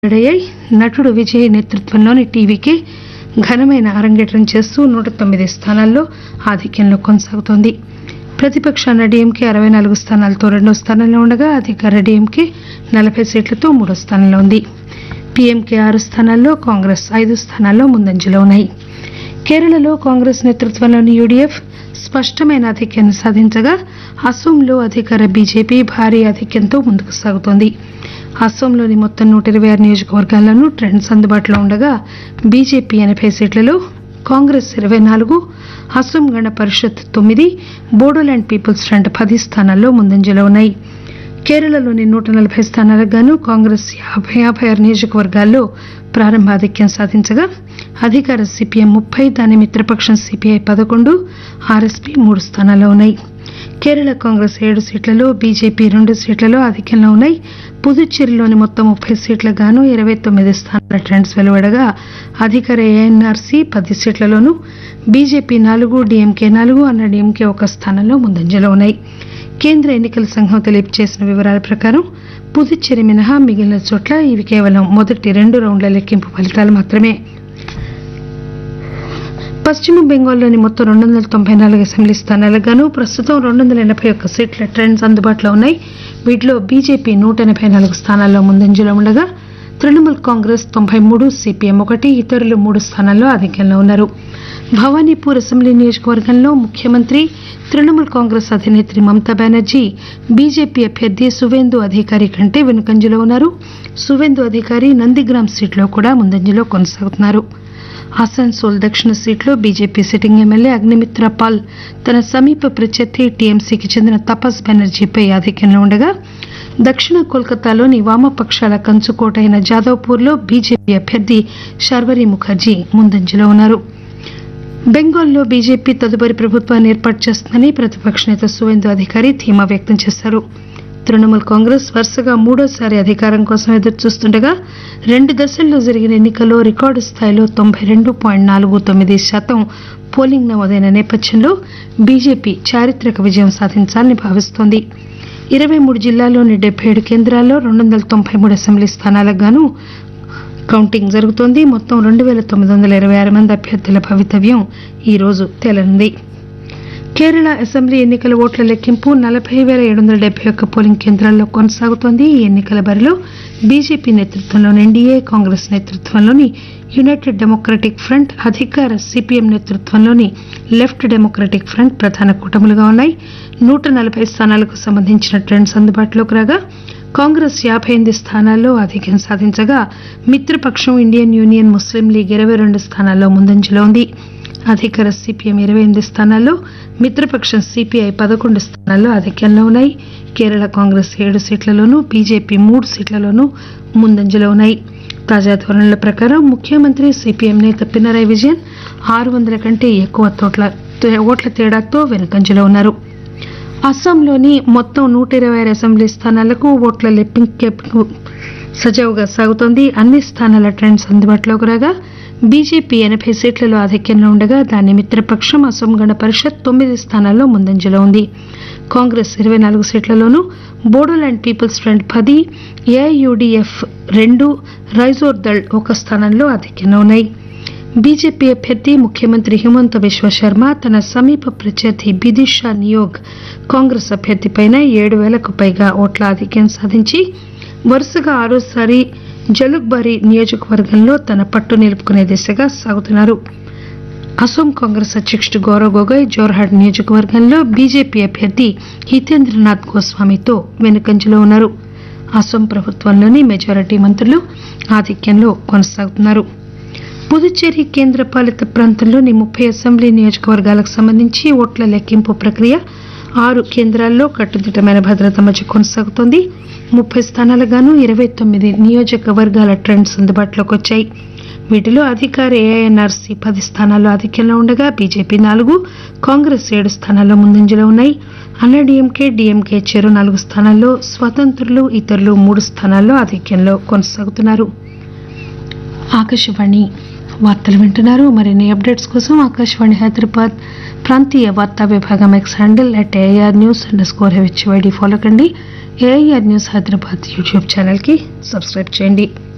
విడుదలయ్యాయి నటుడు విజయ్ నేతృత్వంలోని టీవీకే ఘనమైన అరంగేట్రం చేస్తూ నూట తొమ్మిది స్థానాల్లో ఆధిక్యంలో కొనసాగుతోంది ప్రతిపక్షాన డీఎంకే అరవై నాలుగు స్థానాలతో రెండో స్థానంలో ఉండగా అధికార డీఎంకే నలభై సీట్లతో మూడో స్థానంలో ఉంది పీఎంకే ఆరు స్థానాల్లో కాంగ్రెస్ ఐదు స్థానాల్లో ముందంజలో ఉన్నాయి కేరళలో కాంగ్రెస్ నేతృత్వంలోని యూడీఎఫ్ స్పష్టమైన ఆధిక్యాన్ని సాధించగా అసోంలో అధికార బీజేపీ భారీ ఆధిక్యంతో ముందుకు సాగుతోంది అసోంలోని మొత్తం నూట ఇరవై ఆరు నియోజకవర్గాల్లోనూ ట్రెండ్స్ అందుబాటులో ఉండగా బీజేపీ ఎనభై సీట్లలో కాంగ్రెస్ ఇరవై నాలుగు అసోం గణ పరిషత్ తొమ్మిది బోడోల్యాండ్ పీపుల్స్ ఫ్రంట్ పది స్థానాల్లో ముందంజలో ఉన్నాయి కేరళలోని నూట నలభై స్థానాలకు గాను కాంగ్రెస్ యాభై యాభై ఆరు నియోజకవర్గాల్లో ప్రారంభ ఆధిక్యం సాధించగా అధికార సిపిఎం ముప్పై దాని మిత్రపక్షం సిపిఐ పదకొండు ఆర్ఎస్పీ మూడు స్థానాల్లో ఉన్నాయి కేరళ కాంగ్రెస్ ఏడు సీట్లలో బీజేపీ రెండు సీట్లలో ఆధిక్యంలో ఉన్నాయి పుదుచ్చేరిలోని మొత్తం ముప్పై సీట్లకు గాను ఇరవై తొమ్మిది స్థానాల ట్రెండ్స్ వెలువడగా అధికార ఏఎన్ఆర్సీ పది సీట్లలోనూ బీజేపీ నాలుగు డీఎంకే నాలుగు అన్న డీఎంకే ఒక స్థానంలో ముందంజలో ఉన్నాయి కేంద్ర ఎన్నికల సంఘం తెలియజేసిన వివరాల ప్రకారం పుదుచ్చేరి మినహా మిగిలిన చోట్ల ఇవి కేవలం మొదటి రెండు రౌండ్ల లెక్కింపు ఫలితాలు మాత్రమే పశ్చిమ బెంగాల్లోని మొత్తం రెండు వందల తొంభై నాలుగు అసెంబ్లీ స్థానాలకు గాను ప్రస్తుతం రెండు వందల ఎనభై ఒక్క సీట్ల ట్రెండ్స్ అందుబాటులో ఉన్నాయి వీటిలో బీజేపీ నూట ఎనభై నాలుగు స్థానాల్లో ముందంజలో ఉండగా తృణమూల్ కాంగ్రెస్ తొంభై మూడు సిపిఎం ఒకటి ఇతరులు మూడు స్థానాల్లో ఆధిక్యంలో ఉన్నారు భవానీపూర్ అసెంబ్లీ నియోజకవర్గంలో ముఖ్యమంత్రి తృణమూల్ కాంగ్రెస్ అధినేత్రి మమతా బెనర్జీ బీజేపీ అభ్యర్థి సువేందు అధికారి కంటే వెనుకంజలో ఉన్నారు సువేందు అధికారి నందిగ్రామ్ సీట్లో కూడా ముందంజలో కొనసాగుతున్నారు ఆసన్సోల్ దక్షిణ సీట్లో BJP sitting MLA Agnimitra Paul తన సమీప ప్రత్యర్థి టీఎంసీకి చెందిన తపస్ బెనర్జీపై ఆధిక్యంలో ఉండగా దక్షిణ కోల్కతాలోని వామపక్షాల కంచుకోట అయిన జాదవ్పూర్లో బీజేపీ అభ్యర్థి శర్వరి ముఖర్జీ ముందంజలో ఉన్నారు బెంగాల్లో బీజేపీ తదుపరి ప్రభుత్వాన్ని ఏర్పాటు చేస్తుందని ప్రతిపక్ష నేత సువేందు అధికారి ధీమా వ్యక్తం చేశారు తృణమూల్ కాంగ్రెస్ వరుసగా మూడోసారి అధికారం కోసం ఎదురుచూస్తుండగా రెండు దశల్లో జరిగిన ఎన్నికల్లో రికార్డు స్థాయిలో తొంభై రెండు పాయింట్ నాలుగు తొమ్మిది శాతం పోలింగ్ నమోదైన నేపథ్యంలో బీజేపీ చారిత్రక విజయం సాధించాలని భావిస్తోంది ఇరవై మూడు జిల్లాల్లోని డెబ్బై ఏడు కేంద్రాల్లో రెండు వందల తొంభై మూడు అసెంబ్లీ స్థానాలకు గాను కౌంటింగ్ జరుగుతోంది మొత్తం రెండు వేల తొమ్మిది వందల ఇరవై ఆరు మంది అభ్యర్థుల భవితవ్యం ఈ రోజు తేలనుంది కేరళ అసెంబ్లీ ఎన్నికల ఓట్ల లెక్కింపు నలభై వేల ఏడు వందల డెబ్బై ఒక్క పోలింగ్ కేంద్రాల్లో కొనసాగుతోంది ఈ ఎన్నికల బరిలో బీజేపీ నేతృత్వంలోని ఎన్డీఏ కాంగ్రెస్ నేతృత్వంలోని యునైటెడ్ డెమోక్రటిక్ ఫ్రంట్ అధికార సిపిఎం నేతృత్వంలోని లెఫ్ట్ డెమోక్రటిక్ ఫ్రంట్ ప్రధాన కూటములుగా ఉన్నాయి నూట నలభై స్థానాలకు సంబంధించిన ట్రెండ్స్ అందుబాటులోకి రాగా కాంగ్రెస్ యాభై ఎనిమిది స్థానాల్లో ఆధిక్యం సాధించగా మిత్రపక్షం ఇండియన్ యూనియన్ ముస్లిం లీగ్ ఇరవై రెండు స్థానాల్లో ముందంజలో ఉంది అధికార సిపిఎం ఇరవై ఎనిమిది స్థానాల్లో మిత్రపక్షం సిపిఐ పదకొండు స్థానాల్లో ఆధిక్యంలో ఉన్నాయి కేరళ కాంగ్రెస్ ఏడు సీట్లలోనూ బీజేపీ మూడు సీట్లలోనూ ముందంజలో ఉన్నాయి తాజా ధోరణుల ప్రకారం ముఖ్యమంత్రి సిపిఎం నేత పినరాయి విజయన్ ఆరు వందల కంటే ఎక్కువ తోట్ల ఓట్ల తేడాతో వెనుకంజలో ఉన్నారు అస్సాంలోని మొత్తం నూట ఇరవై ఆరు అసెంబ్లీ స్థానాలకు ఓట్ల లెక్కింపు సజావుగా సాగుతోంది అన్ని స్థానాల ట్రెండ్స్ అందుబాటులోకి రాగా బీజేపీ ఎనభై సీట్లలో ఆధిక్యంలో ఉండగా దాని మిత్రపక్షం అసోం గణ పరిషత్ తొమ్మిది స్థానాల్లో ముందంజలో ఉంది కాంగ్రెస్ ఇరవై నాలుగు సీట్లలోనూ బోడోల్యాండ్ పీపుల్స్ ఫ్రంట్ పది ఏఐయుడిఎఫ్ రెండు రైజోర్ దళ్ ఒక స్థానంలో ఆధిక్యంలో ఉన్నాయి బీజేపీ అభ్యర్థి ముఖ్యమంత్రి హిమంత బిశ్వ శర్మ తన సమీప ప్రత్యర్థి బిదిషా నియోగ్ కాంగ్రెస్ అభ్యర్థిపైన ఏడు వేలకు పైగా ఓట్ల ఆధిక్యం సాధించి వరుసగా ఆరోసారి జలుక్బారి నియోజకవర్గంలో తన పట్టు నిలుపుకునే దిశగా సాగుతున్నారు అసోం కాంగ్రెస్ అధ్యక్షుడు గౌరవ్ గొగోయ్ జోర్హాట్ నియోజకవర్గంలో బీజేపీ అభ్యర్థి హితేంద్రనాథ్ గోస్వామితో వెనుకంజలో ఉన్నారు అసోం ప్రభుత్వంలోని మెజారిటీ మంత్రులు ఆధిక్యంలో కొనసాగుతున్నారు పుదుచ్చేరి కేంద్రపాలిత ప్రాంతంలోని ముప్పై అసెంబ్లీ నియోజకవర్గాలకు సంబంధించి ఓట్ల లెక్కింపు ప్రక్రియ ఆరు కేంద్రాల్లో కట్టుదిట్టమైన భద్రత మధ్య కొనసాగుతోంది ముప్పై స్థానాలకు గాను ఇరవై తొమ్మిది నియోజకవర్గాల ట్రెండ్స్ అందుబాటులోకి వచ్చాయి వీటిలో అధికార ఏఐఎన్ఆర్సీ పది స్థానాల్లో ఆధిక్యంలో ఉండగా బీజేపీ నాలుగు కాంగ్రెస్ ఏడు స్థానాల్లో ముందంజలో ఉన్నాయి అన్నాడీఎంకే డీఎంకే చెరు నాలుగు స్థానాల్లో స్వతంత్రులు ఇతరులు మూడు స్థానాల్లో ఆధిక్యంలో కొనసాగుతున్నారు ఆకాశవాణి వార్తలు వింటున్నారు మరిన్ని అప్డేట్స్ కోసం ఆకాశవాణి హైదరాబాద్ ప్రాంతీయ వార్తా విభాగం X handle at AR news underscore HYD follow కండి ఏఐఆర్ న్యూస్ హైదరాబాద్ యూట్యూబ్ ఛానల్కి సబ్స్క్రైబ్ చేయండి